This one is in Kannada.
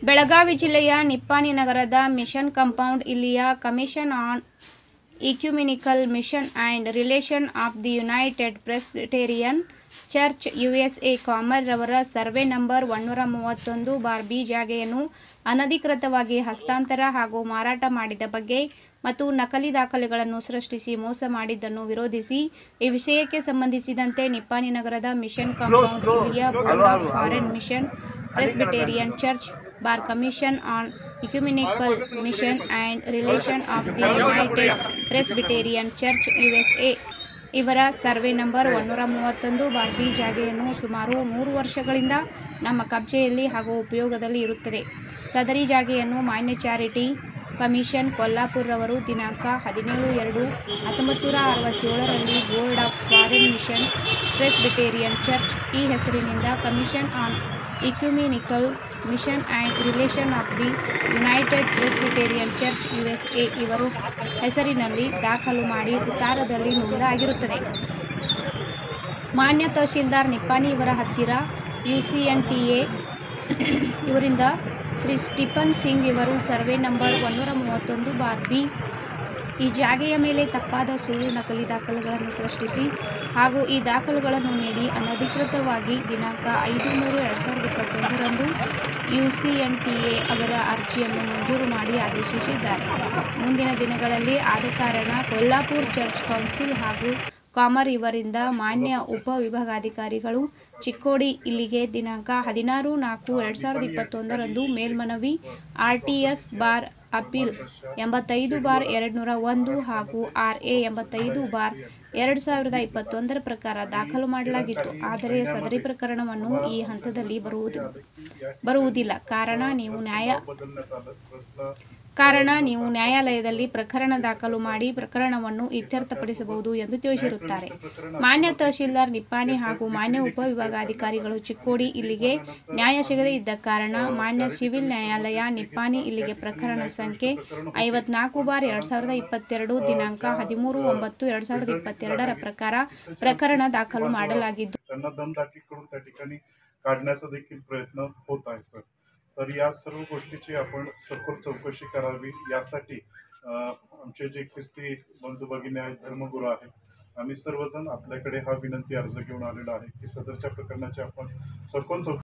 ಬೆಳಗಾವಿ ಜಿಲ್ಲೆಯ ನಿಪ್ಪಾಣಿ ನಗರದ ಮಿಷನ್ ಕಾಂಪೌಂಡ್ ಇಲ್ಲಿಯ commission on ecumenical mission and relation of the United Presbyterian church USA ಕಾಮರ್ ರವರ ಸರ್ವೆ ನಂಬರ್ ಒನ್ನೂರ ಮೂವತ್ತೊಂದು ಬಾರ್ ಬಿ ಜಾಗೆಯನ್ನು ಅನಧಿಕೃತವಾಗಿ ಹಸ್ತಾಂತರ ಹಾಗೂ ಮಾರಾಟ ಮಾಡಿದ ಬಗ್ಗೆ ಮತ್ತು ನಕಲಿ ದಾಖಲೆಗಳನ್ನು ಸೃಷ್ಟಿಸಿ ಮೋಸ ಮಾಡಿದ್ದನ್ನು ವಿರೋಧಿಸಿ ಈ ವಿಷಯಕ್ಕೆ ಸಂಬಂಧಿಸಿದಂತೆ ನಿಪ್ಪಾಣಿ ನಗರದ ಮಿಷನ್ ಕಾಂಪೌಂಡ್ ಇಲ್ಲಿಯ board of foreign mission Presbyterian church bar commission on ecumenical mission and relation of the United Presbyterian church USA ಇವರ ಸರ್ವೆ ನಂಬರ್ ಒನ್ನೂರ ಮೂವತ್ತೊಂದು ಬಾರ್ ಬಿ ಜಾಗೆಯನ್ನು ಸುಮಾರು ಮೂರು ವರ್ಷಗಳಿಂದ ನಮ್ಮ ಕಬ್ಜೆಯಲ್ಲಿ ಹಾಗೂ ಉಪಯೋಗದಲ್ಲಿ ಇರುತ್ತದೆ ಸದರಿ ಜಾಗೆಯನ್ನು ಮಾನ್ಯ ಚಾರಿಟಿ ಕಮಿಷನ್ ಕೊಲ್ಲಾಪುರ್ರವರು ದಿನಾಂಕ ಹದಿನೇಳು ಎರಡು ಹತ್ತೊಂಬತ್ತು ನೂರ ಅರವತ್ತೇಳರಲ್ಲಿ board of foreign mission Presbyterian church ಈ ಹೆಸರಿನಿಂದ commission on ecumenical mission and relation of the United Presbyterian church USA ಇವರು ಹೆಸರಿನಲ್ಲಿ ದಾಖಲು ಮಾಡಿ ಉತ್ತಾರದಲ್ಲಿ ನೋಂದಾಗಿರುತ್ತದೆ ಮಾನ್ಯ ತಹಶೀಲ್ದಾರ್ ನಿಪ್ಪಾಣಿ ಇವರ ಹತ್ತಿರ U C N T A ಇವರಿಂದ ಶ್ರೀ ಸ್ಟಿಫನ್ ಸಿಂಗ್ ಇವರು ಸರ್ವೆ ನಂಬರ್ ಒನ್ನೂರ ಮೂವತ್ತೊಂದು ಬಾರ್ ಬಿ ಈ ಜಾಗೆಯ ಮೇಲೆ ತಪ್ಪಾದ ಸುಳ್ಳು ನಕಲಿ ದಾಖಲೆಗಳನ್ನು ಸೃಷ್ಟಿಸಿ ಹಾಗೂ ಈ ದಾಖಲೆಗಳನ್ನು ನೀಡಿ ಅನಧಿಕೃತವಾಗಿ ದಿನಾಂಕ ಐದು ಮೂರು ಎರಡು ಸಾವಿರದ ಇಪ್ಪತ್ತೊಂದರಂದು U C N T A ಅವರ ಅರ್ಜಿಯನ್ನು ಮಂಜೂರು ಮಾಡಿ ಆದೇಶಿಸಿದ್ದಾರೆ ಮುಂದಿನ ದಿನಗಳಲ್ಲಿ ಆದ ಕಾರಣ ಕೊಲ್ಲಾಪುರ್ ಚರ್ಚ್ ಕೌನ್ಸಿಲ್ ಹಾಗೂ ಕಾಮರ್ ಇವರಿಂದ ಮಾನ್ಯ ಉಪವಿಭಾಗಾಧಿಕಾರಿಗಳು ಚಿಕ್ಕೋಡಿ ಇಲ್ಲಿಗೆ ದಿನಾಂಕ ಹದಿನಾರು ನಾಲ್ಕು ಎರಡು ಸಾವಿರದ ಇಪ್ಪತ್ತೊಂದರಂದು ಮೇಲ್ಮನವಿ R T S bar appeal ಎಂಬತ್ತೈದು ಬಾರ್ ಎರಡು ನೂರ ಒಂದು ಹಾಗೂ ಆರ್ ಎ ಎಂಬತ್ತೈದು ಬಾರ್ ಎರಡು ಸಾವಿರದ ಇಪ್ಪತ್ತೊಂದರ ಪ್ರಕಾರ ದಾಖಲು ಮಾಡಲಾಗಿತ್ತು ಆದರೆ ಸದರಿ ಪ್ರಕರಣವನ್ನು ಈ ಹಂತದಲ್ಲಿ ಬರುವುದು ಬರುವುದಿಲ್ಲ ಕಾರಣ ನೀವು ನ್ಯಾಯ बदलण्यात आलं रस्ता ಕಾರಣ ನೀವು ನ್ಯಾಯಾಲಯದಲ್ಲಿ ಪ್ರಕರಣ ದಾಖಲು ಮಾಡಿ ಪ್ರಕರಣವನ್ನು ಇತ್ಯರ್ಥಪಡಿಸಬಹುದು ಎಂದು ತಿಳಿಸಿರುತ್ತಾರೆ ಮಾನ್ಯ ತಹಶೀಲ್ದಾರ್ ನಿಪ್ಪಾಣಿ ಹಾಗೂ ಮಾನ್ಯ ಉಪವಿಭಾಗಾಧಿಕಾರಿಗಳು ಚಿಕ್ಕೋಡಿ ಇಲ್ಲಿಗೆ ನ್ಯಾಯ ಸಿಗದೇ ಇದ್ದ ಕಾರಣ ಮಾನ್ಯ ಸಿವಿಲ್ ನ್ಯಾಯಾಲಯ ನಿಪ್ಪಾಣಿ ಇಲ್ಲಿಗೆ ಪ್ರಕರಣ ಸಂಖ್ಯೆ ಐವತ್ನಾಲ್ಕು ಬಾರ್ ಎರಡು ಸಾವಿರದ ಇಪ್ಪತ್ತೆರಡು ದಿನಾಂಕ ಹದಿಮೂರು ಒಂಬತ್ತು ಎರಡು ಸಾವಿರದ ಇಪ್ಪತ್ತೆರಡರ ಪ್ರಕಾರ ಪ್ರಕರಣ ದಾಖಲು ಮಾಡಲಾಗಿದ್ದು त्यांना दमदाटी करून त्या ठिकाणी काढण्याचा देखील प्रयत्न होत आहे सर तर या सर्व गोष्टीची आपण सखोल चौकशी करावी यासाठी अं, आमचे जे ख्रिस्ती बंधू भगिनी आहेत धर्मगुरू आहेत आम्ही सर्वजण आपल्याकडे हा विनंती अर्ज घेऊन आलेलो आहे की सदरच्या प्रकरणाची आपण सखोल चौकशी